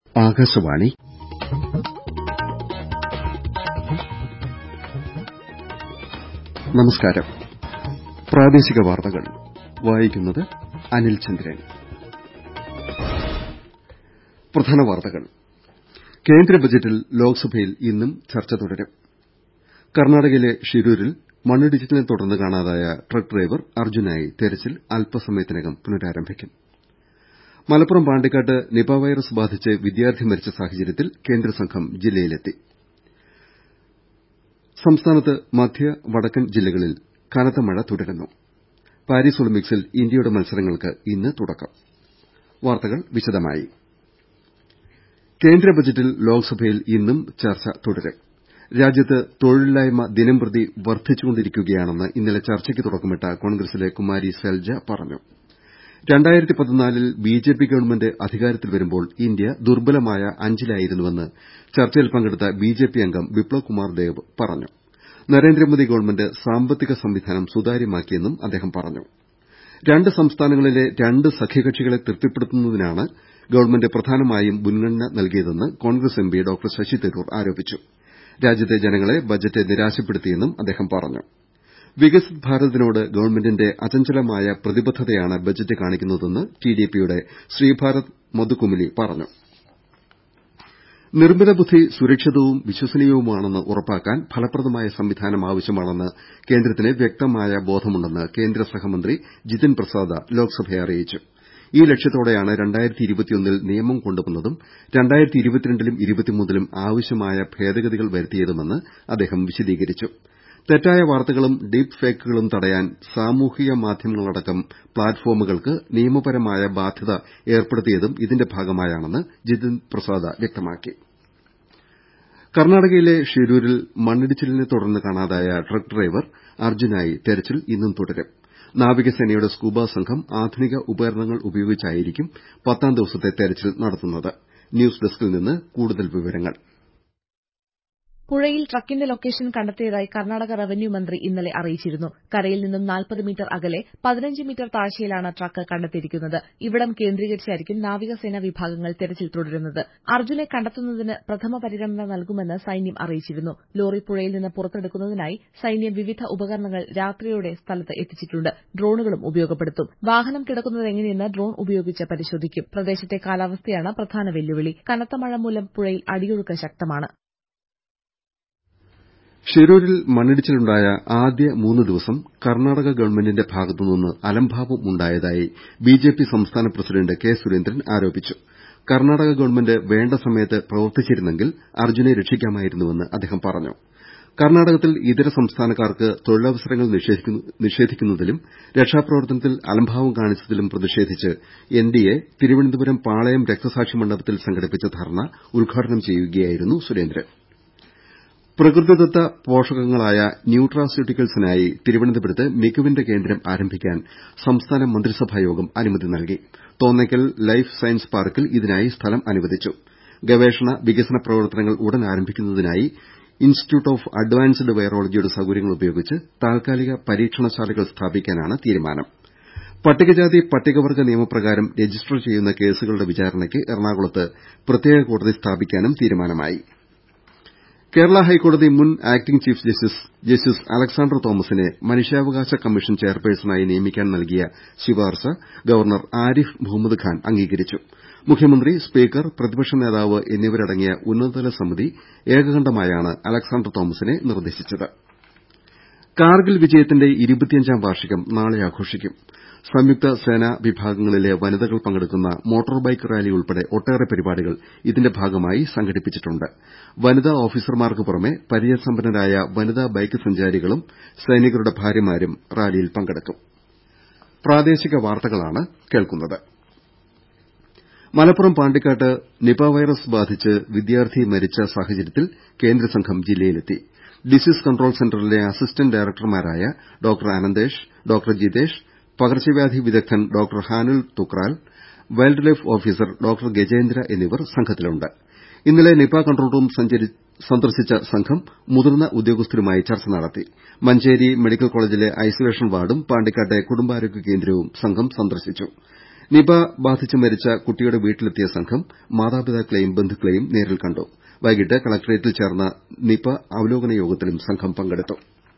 ആകാശവാണി നമസ്കാരം പ്രാദേശിക വാർത്തകൾ വായിക്കുന്നത് അനിൽ ചന്ദ്രൻ പ്രധാന വാർത്തകൾ കേന്ദ്ര ബജറ്റിൽ ലോക്സഭയിൽ ഇന്നും ചർച്ച തുടരും കർണാടകയിലെ ഷിരൂരിൽ മണ്ണിടിച്ചിലിനെ തുടർന്ന് കാണാതായ ട്രക്ക് ഡ്രൈവർ അർജുനായി തെരച്ചിൽ അല്പസമയത്തിനകം പുനരാരംഭിക്കും മലപ്പുറം പാണ്ടിക്കാട്ട് നിപ വൈറസ് ബാധിച്ച് വിദ്യാർത്ഥി മരിച്ച സാഹചര്യത്തിൽ കേന്ദ്രസംഘം ജില്ലയിലെത്തി സംസ്ഥാനത്ത് മധ്യ വടക്കൻ ജില്ലകളിൽ കനത്ത മഴ തുടരുന്നു പാരീസ് ഒളിമ്പിക്സിൽ ഇന്ത്യയുടെ മത്സരങ്ങൾക്ക് ഇന്ന് തുടക്കം വാർത്തകൾ വിശദമായി കേന്ദ്ര ബജറ്റിൽ ലോക്സഭയിൽ ഇന്നും ചർച്ച തുടരും രാജ്യത്ത് തൊഴിലില്ലായ്മ ദിനംപ്രതി വർദ്ധിച്ചുകൊണ്ടിരിക്കുകയാണെന്ന് ഇന്നലെ ചർച്ചയ്ക്ക് തുടക്കമിട്ട കോൺഗ്രസിലെ കുമാരി സെൽജ പറഞ്ഞു ൽ ബിജെപി ഗവൺമെന്റ് അധികാരത്തിൽ വരുമ്പോൾ ഇന്ത്യ ദുർബലമായ അഞ്ചിലായിരുന്നുവെന്ന് ചർച്ചയിൽ പങ്കെടുത്ത ബിജെപി അംഗം ബിപ്ലവ് കുമാർ ദേബ് പറഞ്ഞു നരേന്ദ്രമോദി ഗവൺമെന്റ് സാമ്പത്തിക സംവിധാനം സുതാര്യമാക്കിയെന്നും അദ്ദേഹം പറഞ്ഞു രണ്ട് സംസ്ഥാനങ്ങളിലെ രണ്ട് സഖ്യകക്ഷികളെ തൃപ്തിപ്പെടുത്തുന്നതിനാണ് ഗവൺമെന്റ് പ്രധാനമായും മുൻഗണന നൽകിയതെന്ന് കോൺഗ്രസ് എംപി ഡോക്ടർ ശശി തരൂർ ആരോപിച്ചു രാജ്യത്തെ ജനങ്ങളെ ബജറ്റ് നിരാശപ്പെടുത്തിയെന്നും അദ്ദേഹം പറഞ്ഞു വികസിത് ഭാരതിനോട് ഗവൺമെന്റിന്റെ അചഞ്ചലമായ പ്രതിബദ്ധതയാണ് ബജറ്റ് കാണിക്കുന്നതെന്ന് ടിഡിപിയുടെ ശ്രീഭാരത് മധുകുമിലി പറഞ്ഞു നിർമ്മിത ബുദ്ധി സുരക്ഷിതവും വിശ്വസനീയവുമാണെന്ന് ഉറപ്പാക്കാൻ ഫലപ്രദമായ സംവിധാനം ആവശ്യമാണെന്ന് കേന്ദ്രത്തിന് വ്യക്തമായ ബോധമുണ്ടെന്ന് കേന്ദ്ര സഹമന്ത്രി ജിതിൻ പ്രസാദ ലോക്സഭയെ അറിയിച്ചു ഈ ലക്ഷ്യത്തോടെയാണ് ൽ നിയമം കൊണ്ടുവന്നതും ലും ലും ആവശ്യമായ ഭേദഗതികൾ വരുത്തിയതുമെന്ന് അദ്ദേഹം വിശദീകരിച്ചു തെറ്റായ വാർത്തകളും ഡീപ് ഫേക്കുകളും തടയാൻ സാമൂഹിക മാധ്യമങ്ങളടക്കം പ്ലാറ്റ്ഫോമുകൾക്ക് നിയമപരമായ ബാധ്യത ഏർപ്പെടുത്തിയതും ഇതിന്റെ ഭാഗമായാണെന്ന് ജിതിൻ പ്രസാദ വ്യക്തമാക്കി കർണാടകയിലെ ഷിരൂരിൽ മണ്ണിടിച്ചിലിനെ തുടർന്ന് കാണാതായ ട്രക്ക് ഡ്രൈവർ അർജുനായി തെരച്ചിൽ ഇന്നും തുടരും നാവികസേനയുടെ സ്കൂബ സംഘം ആധുനിക ഉപകരണങ്ങൾ ഉപയോഗിച്ചായിരിക്കും പത്താം ദിവസത്തെ തെരച്ചിൽ നടത്തുന്നത് ന്യൂസ് ഡെസ്കിൽ നിന്ന് കൂടുതൽ വിവരങ്ങൾ പുഴയിൽ ട്രക്കിന്റെ ലൊക്കേഷൻ കണ്ടെത്തിയതായി കർണാടക റവന്യൂ മന്ത്രി ഇന്നലെ അറിയിച്ചിരുന്നു കരയിൽ നിന്നും നാൽപ്പത് മീറ്റർ അകലെ പതിനഞ്ച് മീറ്റർ താഴ്ചയിലാണ് ട്രക്ക് കണ്ടെത്തിയിരിക്കുന്നത് ഇവിടം കേന്ദ്രീകരിച്ചായിരിക്കും നാവികസേന വിഭാഗങ്ങൾ തെരച്ചിൽ തുടരുന്നത് അർജുനെ കണ്ടെത്തുന്നതിന് പ്രഥമ പരിഗണന നൽകുമെന്ന് സൈന്യം അറിയിച്ചിരുന്നു ലോറി പുഴയിൽ നിന്ന് പുറത്തെടുക്കുന്നതിനായി സൈന്യം വിവിധ ഉപകരണങ്ങൾ രാത്രിയോടെ സ്ഥലത്ത് എത്തിച്ചിട്ടുണ്ട് ഡ്രോണുകളും ഉപയോഗപ്പെടുത്തും വാഹനം കിടക്കുന്നതെങ്ങനെയെന്ന് ഡ്രോൺ ഉപയോഗിച്ച് പരിശോധിക്കും പ്രദേശത്തെ കാലാവസ്ഥയാണ് പ്രധാന വെല്ലുവിളി കനത്ത മഴ മൂലം പുഴയിൽ അടിയൊഴുക്ക് ശക്തമാണ് ഷിരൂരിൽ മണ്ണിടിച്ചിലുണ്ടായ ആദ്യ മൂന്ന് ദിവസം കർണാടക ഗവൺമെന്റിന്റെ ഭാഗത്തുനിന്ന് അലംഭാവം ഉണ്ടായതായി ബിജെപി സംസ്ഥാന പ്രസിഡന്റ് കെ സുരേന്ദ്രൻ ആരോപിച്ചു കർണാടക ഗവൺമെന്റ് വേണ്ട സമയത്ത് പ്രവർത്തിച്ചിരുന്നെങ്കിൽ അർജുനെ രക്ഷിക്കാമായിരുന്നുവെന്ന് അദ്ദേഹം പറഞ്ഞു കർണാടകത്തിൽ ഇതര സംസ്ഥാനക്കാർക്ക് തൊഴിലവസരങ്ങൾ നിഷേധിക്കുന്നതിലും രക്ഷാപ്രവർത്തനത്തിൽ അലംഭാവം കാണിച്ചതിലും പ്രതിഷേധിച്ച് എൻഡിഎ തിരുവനന്തപുരം പാളയം രക്തസാക്ഷി മണ്ഡപത്തിൽ സംഘടിപ്പിച്ച ധർണ്ണ ഉദ്ഘാടനം ചെയ്യുകയായിരുന്നു സുരേന്ദ്രൻ പ്രകൃതിദത്ത പോഷകങ്ങളായ ന്യൂട്രാസ്യൂട്ടിക്കൽസിനായി തിരുവനന്തപുരത്ത് മികവിന്റെ കേന്ദ്രം ആരംഭിക്കാൻ സംസ്ഥാന മന്ത്രിസഭായോഗം അനുമതി നൽകി തോന്നയ്ക്കൽ ലൈഫ് സയൻസ് പാർക്കിൽ ഇതിനായി സ്ഥലം അനുവദിച്ചു ഗവേഷണ വികസന പ്രവർത്തനങ്ങൾ ഉടൻ ആരംഭിക്കുന്നതിനായി ഇൻസ്റ്റിറ്റ്യൂട്ട് ഓഫ് അഡ്വാൻസ്ഡ് വൈറോളജിയുടെ സൌകര്യങ്ങൾ ഉപയോഗിച്ച് താൽക്കാലിക പരീക്ഷണശാലകൾ സ്ഥാപിക്കാനാണ് തീരുമാനം പട്ടികജാതി പട്ടികവർഗ്ഗ നിയമപ്രകാരം രജിസ്റ്റർ ചെയ്യുന്ന കേസുകളുടെ വിചാരണയ്ക്ക് എറണാകുളത്ത് പ്രത്യേക കോടതി സ്ഥാപിക്കാനും തീരുമാനമായി കേരള ഹൈക്കോടതി മുൻ acting chief justice justice Alexander തോമസിനെ മനുഷ്യാവകാശ കമ്മീഷൻ ചെയർപേഴ്സണായി നിയമിക്കാൻ നൽകിയ ശുപാർശ ഗവർണർ ആരിഫ് മുഹമ്മദ് ഖാൻ അംഗീകരിച്ചു മുഖ്യമന്ത്രി സ്പീക്കർ പ്രതിപക്ഷ നേതാവ് എന്നിവരടങ്ങിയ ഉന്നതതല സമിതി ഏകകണ്ഠമായാണ് അലക്സാണ്ടർ തോമസിനെ നിർദ്ദേശിച്ചത് കാർഗിൽ വിജയത്തിന്റെ ഇരുപത്തിയഞ്ചാം വാർഷികം നാളെ ആഘോഷിക്കും സംയുക്ത സേനാ വിഭാഗങ്ങളിലെ വനിതകൾ പങ്കെടുക്കുന്ന മോട്ടോർ ബൈക്ക് റാലി ഉൾപ്പെടെ ഒട്ടേറെ പരിപാടികൾ ഇതിന്റെ ഭാഗമായി സംഘടിപ്പിച്ചിട്ടുണ്ട് വനിതാ ഓഫീസർമാർക്ക് പുറമെ പരിചയസമ്പന്നരായ വനിതാ ബൈക്ക് സഞ്ചാരികളും സൈനികരുടെ ഭാര്യമാരും റാലിയിൽ പങ്കെടുക്കും മലപ്പുറം പാണ്ടിക്കാട്ട് നിപ വൈറസ് ബാധിച്ച് വിദ്യാർത്ഥി മരിച്ച സാഹചര്യത്തിൽ കേന്ദ്രസംഘം ജില്ലയിലെത്തി ഡിസീസ് കൺട്രോൾ സെന്ററിലെ അസിസ്റ്റന്റ് ഡയറക്ടർമാരായ ഡോക്ടർ അനന്തേഷ് ഡോക്ടർ ജിതേഷ് പകർച്ചവ്യാധി വിദഗ്ധൻ doctor Hanul Thukral wildlife officer doctor Gajendra എന്നിവർ സംഘത്തിലുണ്ട് ഇന്നലെ നിപ കൺട്രോൾ റൂം സന്ദർശിച്ച സംഘം മുതിർന്ന ഉദ്യോഗസ്ഥരുമായി ചർച്ച നടത്തി മഞ്ചേരി മെഡിക്കൽ കോളേജിലെ ഐസൊലേഷൻ വാർഡും പാണ്ടിക്കാട്ടെ കുടുംബാരോഗ്യ കേന്ദ്രവും സംഘം സന്ദർശിച്ചു നിപ ബാധിച്ച് മരിച്ച കുട്ടിയുടെ വീട്ടിലെത്തിയ സംഘം മാതാപിതാക്കളെയും ബന്ധുക്കളെയും നേരിൽ കണ്ടു വൈകിട്ട് കളക്ടറേറ്റിൽ ചേർന്ന നിപ അവലോകന യോഗത്തിലും സംഘം പങ്കെടുത്തു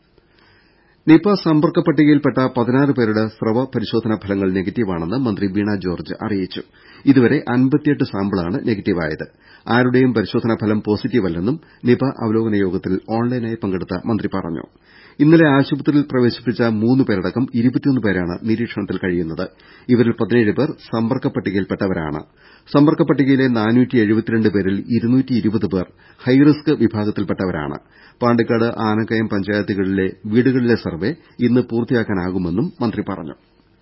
നിപ സമ്പർക്ക പട്ടികയിൽപ്പെട്ട പതിനാറ് പേരുടെ സ്രവ പരിശോധനാ ഫലങ്ങൾ നെഗറ്റീവാണെന്ന് മന്ത്രി വീണ ജോർജ് അറിയിച്ചു ഇതുവരെ അൻപത്തിയെട്ട് സാമ്പിളാണ് നെഗറ്റീവായത് ആരുടെയും പരിശോധനാ ഫലം പോസിറ്റീവല്ലെന്നും നിപ അവലോകന യോഗത്തിൽ ഓൺലൈനായി പങ്കെടുത്ത മന്ത്രി പറഞ്ഞു ഇന്നലെ ആശുപത്രിയിൽ പ്രവേശിപ്പിച്ച മൂന്ന് പേരടക്കം ഇരുപത്തിയൊന്ന് പേരാണ് നിരീക്ഷണത്തിൽ കഴിയുന്നത് ഇവരിൽ പതിനേഴ് പേർ സമ്പർക്ക പട്ടികയിൽപ്പെട്ടവരാണ് സമ്പർക്ക പട്ടികയിലെ പേരിൽ പേർ ഹൈറിസ്ക് വിഭാഗത്തിൽപ്പെട്ടവരാണ് പാണ്ടിക്കാട് ആനക്കയം പഞ്ചായത്തുകളിലെ വീടുകളിലെ സർവേ ഇന്ന് പൂർത്തിയാക്കാനാകുമെന്നും മന്ത്രി പറഞ്ഞു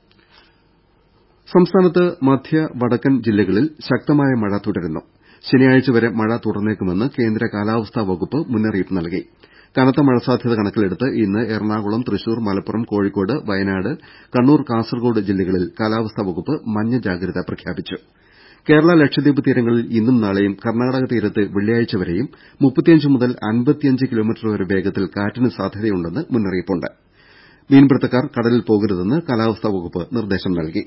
സംസ്ഥാനത്ത് മധ്യ വടക്കൻ ജില്ലകളിൽ ശക്തമായ മഴ തുടരുന്നു ശനിയാഴ്ച വരെ മഴ തുടർന്നേക്കുമെന്ന് കേന്ദ്ര കാലാവസ്ഥാ വകുപ്പ് മുന്നറിയിപ്പ് നൽകി കനത്ത മഴ സാധ്യത കണക്കിലെടുത്ത് ഇന്ന് എറണാകുളം തൃശൂർ മലപ്പുറം കോഴിക്കോട് വയനാട് കണ്ണൂർ കാസർകോട് ജില്ലകളിൽ കാലാവസ്ഥാ വകുപ്പ് മഞ്ഞ ജാഗ്രത പ്രഖ്യാപിച്ചു കേരള ലക്ഷദ്വീപ് തീരങ്ങളിൽ ഇന്നും നാളെയും കർണാടക തീരത്ത് വെള്ളിയാഴ്ച വരെയും മുതൽ കിലോമീറ്റർ വരെ വേഗത്തിൽ കാറ്റിന് സാധ്യതയുണ്ടെന്ന് മുന്നറിയിപ്പുണ്ട് മീൻപിടുത്തക്കാർ കടലിൽ പോകരുതെന്ന് കാലാവസ്ഥാ വകുപ്പ് നിർദ്ദേശം നൽകി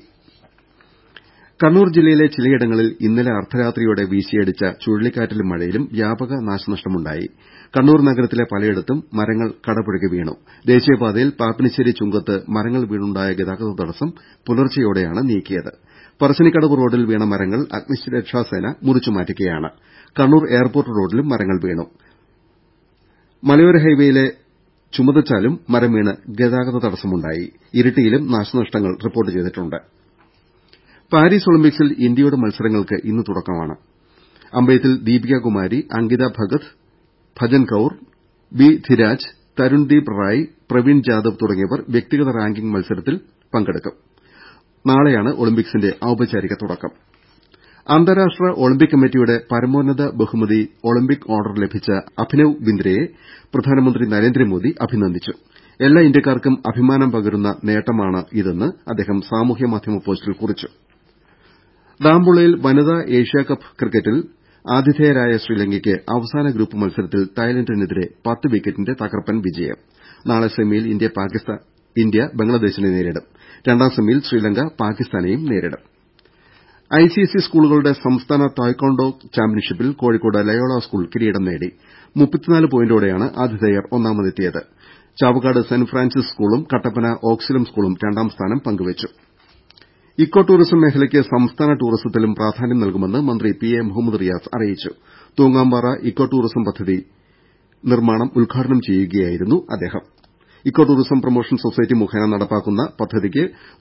കണ്ണൂർ ജില്ലയിലെ ചിലയിടങ്ങളിൽ ഇന്നലെ അർദ്ധരാത്രിയോടെ വീശിയടിച്ച ചുഴലിക്കാറ്റിലും മഴയിലും വ്യാപക നാശനഷ്ടമുണ്ടായി കണ്ണൂർ നഗരത്തിലെ പലയിടത്തും മരങ്ങൾ കടപുഴകി വീണു ദേശീയപാതയിൽ പാപ്പിനിശ്ശേരി ചുങ്കത്ത് മരങ്ങൾ വീണുണ്ടായ ഗതാഗത തടസ്സം പുലർച്ചെയോടെയാണ് നീക്കിയത് പറശ്ശിനിക്കടവ് റോഡിൽ വീണ മരങ്ങൾ അഗ്നിരക്ഷാസേന മുറിച്ചുമാറ്റുകയാണ് കണ്ണൂർ എയർപോർട്ട് റോഡിലും മരങ്ങൾ വീണു മലയോര ഹൈവേയിലെ ചുമതച്ചാലും മരം വീണ് ഗതാഗത തടസ്സമുണ്ടായി ഇരിട്ടിയിലും നാശനഷ്ടങ്ങൾ റിപ്പോർട്ട് ചെയ്തിട്ടുണ്ട് പാരീസ് ഒളിമ്പിക്സിൽ ഇന്ത്യയുടെ മത്സരങ്ങൾക്ക് ഇന്ന് തുടക്കമാണ് അമ്പെയ്ത്തിൽ ദീപിക കുമാരി അങ്കിത ഭഗത് ഭജൻ കൌർ ബി ധിരാജ് തരുൺദീപ് റായ് പ്രവീൺ ജാദവ് തുടങ്ങിയവർ വ്യക്തിഗത റാങ്കിംഗ് മത്സരത്തിൽ പങ്കെടുക്കും നാളെയാണ് ഒളിമ്പിക്സിന്റെ ഔപചാരിക തുടക്കം അന്താരാഷ്ട്ര ഒളിമ്പിക് കമ്മിറ്റിയുടെ പരമോന്നത ബഹുമതി ഒളിമ്പിക് ഓർഡർ ലഭിച്ച അഭിനവ് ബിന്ദ്രയെ പ്രധാനമന്ത്രി നരേന്ദ്രമോദി അഭിനന്ദിച്ചു എല്ലാ ഇന്ത്യക്കാർക്കും അഭിമാനം പകരുന്ന നേട്ടമാണിതെന്ന് അദ്ദേഹം സാമൂഹ്യ മാധ്യമ പോസ്റ്റിൽ കുറിച്ചു ദാംബുളയിൽ വനിതാ ഏഷ്യാകപ്പ് ക്രിക്കറ്റിൽ ആതിഥേയരായ ശ്രീലങ്കയ്ക്ക് അവസാന ഗ്രൂപ്പ് മത്സരത്തിൽ തായ്ലന്റിനെതിരെ പത്ത് വിക്കറ്റിന്റെ തകർപ്പൻ വിജയം നാളെ സെമിയിൽ ഇന്ത്യ ബംഗ്ലാദേശിനെ നേരിടും രണ്ടാം സെമിയിൽ ശ്രീലങ്ക പാകിസ്ഥാനെയും നേരിടും ഐസിഎസ്ഇ സ്കൂളുകളുടെ സംസ്ഥാന തായ്ക്കൊണ്ടോ ചാമ്പ്യൻഷിപ്പിൽ കോഴിക്കോട് ലയോള സ്കൂൾ കിരീടം നേടി പോയിന്റോടെയാണ് ആതിഥേയർ ഒന്നാമതെത്തിയത് ചാവക്കാട് സെന്റ് ഫ്രാൻസിസ് സ്കൂളും കട്ടപ്പന ഓക്സിലം സ്കൂളും രണ്ടാം സ്ഥാനം പങ്കുവച്ചു ഇക്കോ ടൂറിസം മേഖലയ്ക്ക് സംസ്ഥാന ടൂറിസത്തിലും പ്രാധാന്യം നൽകുമെന്ന് മന്ത്രി പി എ മുഹമ്മദ് റിയാസ് അറിയിച്ചു തൂങ്ങാംപാറ ഇക്കോ ടൂറിസം പദ്ധതി നിർമ്മാണം ഉദ്ഘാടനം ചെയ്യുകയായിരുന്നു അദ്ദേഹം ഇക്കോ ടൂറിസം പ്രൊമോഷൻ സൊസൈറ്റി മുഖേന നടപ്പാക്കുന്ന പദ്ധതിക്ക്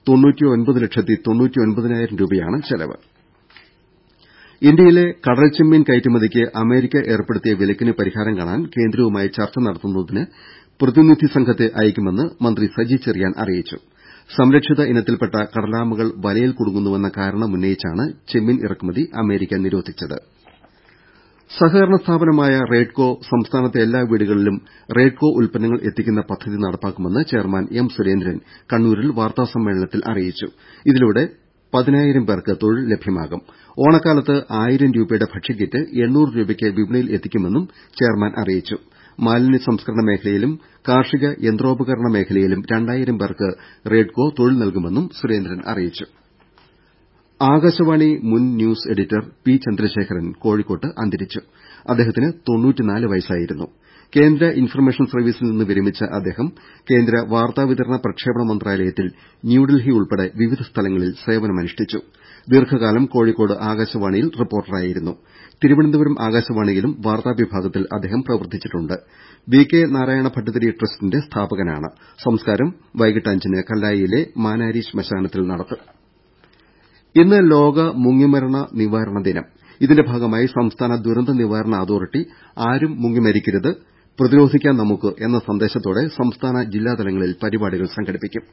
രൂപയാണ് ചെലവ് ഇന്ത്യയിലെ കടൽ ചെമ്മീൻ കയറ്റുമതിക്ക് അമേരിക്ക ഏർപ്പെടുത്തിയ വിലക്കിന് പരിഹാരം കാണാൻ കേന്ദ്രവുമായി ചർച്ച നടത്തുന്നതിന് പ്രതിനിധി സംഘത്തെ അയക്കുമെന്ന് മന്ത്രി സജി ചെറിയാൻ അറിയിച്ചു സംരക്ഷിത ഇനത്തിൽപ്പെട്ട കടലാമകൾ വലയിൽ കുടുങ്ങുന്നുവെന്ന കാരണമുന്നയിച്ചാണ് ചെമ്മീൻ ഇറക്കുമതി അമേരിക്ക നിരോധിച്ചത് സഹകരണ സ്ഥാപനമായ റെയ്ഡ്കോ സംസ്ഥാനത്തെ എല്ലാ വീടുകളിലും റെയ്ഡ്കോ ഉൽപ്പന്നങ്ങൾ എത്തിക്കുന്ന പദ്ധതി നടപ്പാക്കുമെന്ന് ചെയർമാൻ എം സുരേന്ദ്രൻ കണ്ണൂരിൽ വാർത്താസമ്മേളനത്തിൽ അറിയിച്ചു ഇതിലൂടെ പതിനായിരം പേർക്ക് തൊഴിൽ ലഭ്യമാകും ഓണക്കാലത്ത് ആയിരം രൂപയുടെ ഭക്ഷ്യക്കിറ്റ് എണ്ണൂറ് രൂപയ്ക്ക് വിപണിയിൽ എത്തിക്കുമെന്നും ചെയർമാൻ അറിയിച്ചു മാലിന്യ സംസ്കരണ മേഖലയിലും കാർഷിക യന്ത്രോപകരണ മേഖലയിലും രണ്ടായിരം പേർക്ക് റെയ്ഡ്കോ തൊഴിൽ നൽകുമെന്നും സുരേന്ദ്രൻ അറിയിച്ചു ആകാശവാണി മുൻ ന്യൂസ് എഡിറ്റർ പി ചന്ദ്രശേഖരൻ കോഴിക്കോട്ട് അന്തരിച്ചു അദ്ദേഹത്തിന് വയസ്സായിരുന്നു കേന്ദ്ര ഇൻഫർമേഷൻ സർവീസിൽ നിന്ന് വിരമിച്ച അദ്ദേഹം കേന്ദ്ര വാർത്താവിതരണ പ്രക്ഷേപണ മന്ത്രാലയത്തിൽ ന്യൂഡൽഹി ഉൾപ്പെടെ വിവിധ സ്ഥലങ്ങളിൽ സേവനമനുഷ്ഠിച്ചു ദീർഘകാലം കോഴിക്കോട് ആകാശവാണിയിൽ റിപ്പോർട്ടറായിരുന്നു തിരുവനന്തപുരം ആകാശവാണിയിലും വാർത്താ വിഭാഗത്തിൽ അദ്ദേഹം പ്രവർത്തിച്ചിട്ടുണ്ട് വി കെ നാരായണ ഭട്ടതിരി ട്രസ്റ്റിന്റെ സ്ഥാപകനാണ് സംസ്കാരം വൈകിട്ട് അഞ്ചിന് കല്ലായിയിലെ മാനാരി ശ്മശാനത്തിൽ നടത്തും ഇന്ന് ലോക മുങ്ങിമരണ നിവാരണ ദിനം ഇതിന്റെ ഭാഗമായി സംസ്ഥാന ദുരന്ത നിവാരണ അതോറിറ്റി ആരും മുങ്ങിമരിക്കരുത് പ്രതിരോധിക്കാം നമുക്ക് എന്ന സന്ദേശത്തോടെ സംസ്ഥാന ജില്ലാതലങ്ങളിൽ പരിപാടികൾ സംഘടിപ്പിക്കും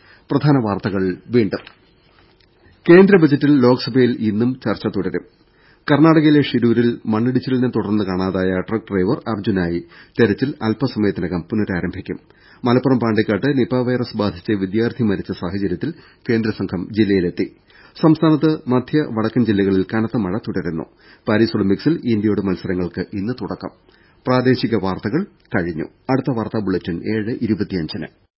കേന്ദ്ര ബജറ്റിൽ ലോക്സഭയിൽ ഇന്നും ചർച്ച തുടരും കർണാടകയിലെ ഷിരൂരിൽ മണ്ണിടിച്ചിലിനെ തുടർന്ന് കാണാതായ ട്രക്ക് ഡ്രൈവർ അർജുനായി തെരച്ചിൽ അല്പസമയത്തിനകം പുനരാരംഭിക്കും മലപ്പുറം പാണ്ടിക്കാട്ട് നിപ വൈറസ് ബാധിച്ച് വിദ്യാർത്ഥി മരിച്ച സാഹചര്യത്തിൽ കേന്ദ്രസംഘം ജില്ലയിലെത്തി സംസ്ഥാനത്ത് മധ്യ വടക്കൻ ജില്ലകളിൽ കനത്ത മഴ തുടരുന്നു പാരീസ് ഒളിമ്പിക്സിൽ ഇന്ത്യയുടെ മത്സരങ്ങൾക്ക് ഇന്ന് തുടക്കം അടുത്ത വാർത്താ ബുള്ളറ്റിൻ ഏഴ് ഇരുപത്തിയഞ്ചിന്